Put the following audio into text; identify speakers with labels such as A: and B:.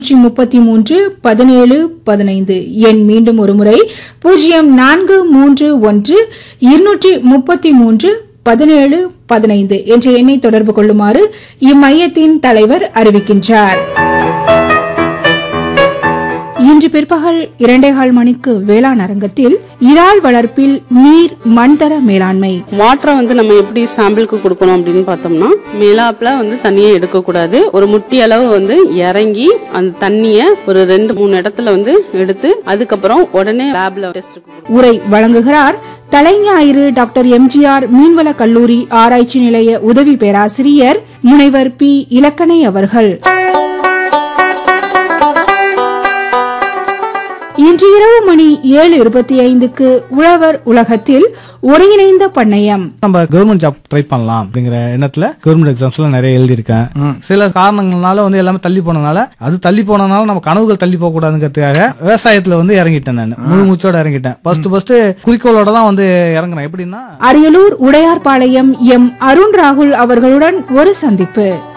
A: நூற்றி முப்பத்தி மூன்று பதினேழு பதினைந்து எண் மீண்டும் ஒருமுறை பூஜ்ஜியம் நான்கு மூன்று ஒன்று இருநூற்றி முப்பத்தி மூன்று பதினேழு பதினைந்து என்ற எண்ணை தொடர்பு கொள்ளுமாறு இம்மையத்தின் தலைவர் அறிவிக்கின்றார் இன்று பிற்பகல் இரண்டேகால் மணிக்கு வேளாண் அரங்கத்தில் இறால் வளர்ப்பில் நீர் மண்தர மேலாண்மை
B: வாட்டரை வந்து நம்ம எப்படி சாம்பிளுக்கு கொடுக்கணும் அப்படின்னு பார்த்தோம்னா மேலாப்புல வந்து தண்ணியை எடுக்கக்கூடாது ஒரு முட்டி அளவு வந்து இறங்கி அந்த தண்ணியை ஒரு ரெண்டு மூணு இடத்துல வந்து எடுத்து அதுக்கப்புறம் உடனே லேப்ல டெஸ்ட்டுக்கு
A: உரை வழங்குகிறார் தலைஞாயிறு டாக்டர் எம்ஜிஆர் மீன்வள கல்லூரி ஆராய்ச்சி நிலைய உதவி பேராசிரியர் முனைவர் பி இலக்கணை அவர்கள் இன்று இரவு மணி ஏழு இருபத்தி ஐந்துக்கு உழவர் உலகத்தில் ஒருங்கிணைந்த பண்ணையம்
C: நம்ம கவர்மெண்ட் ஜாப் ட்ரை பண்ணலாம் அப்படிங்கிற எண்ணத்துல கவர்மெண்ட் எக்ஸாம்ஸ்ல நிறைய எழுதியிருக்கேன் சில காரணங்களால வந்து எல்லாமே தள்ளி போனனால அது தள்ளி போனனால நம்ம கனவுகள் தள்ளி போக கூடாதுங்கிறதுக்காக விவசாயத்துல வந்து இறங்கிட்டேன் நான் முழு மூச்சோட இறங்கிட்டேன் ஃபர்ஸ்ட் ஃபர்ஸ்ட் குறிக்கோளோட தான் வந்து இறங்குறேன் எப்படின்னா
A: அரியலூர் உடையார்பாளையம் எம் அருண் ராகுல் அவர்களுடன் ஒரு சந்திப்பு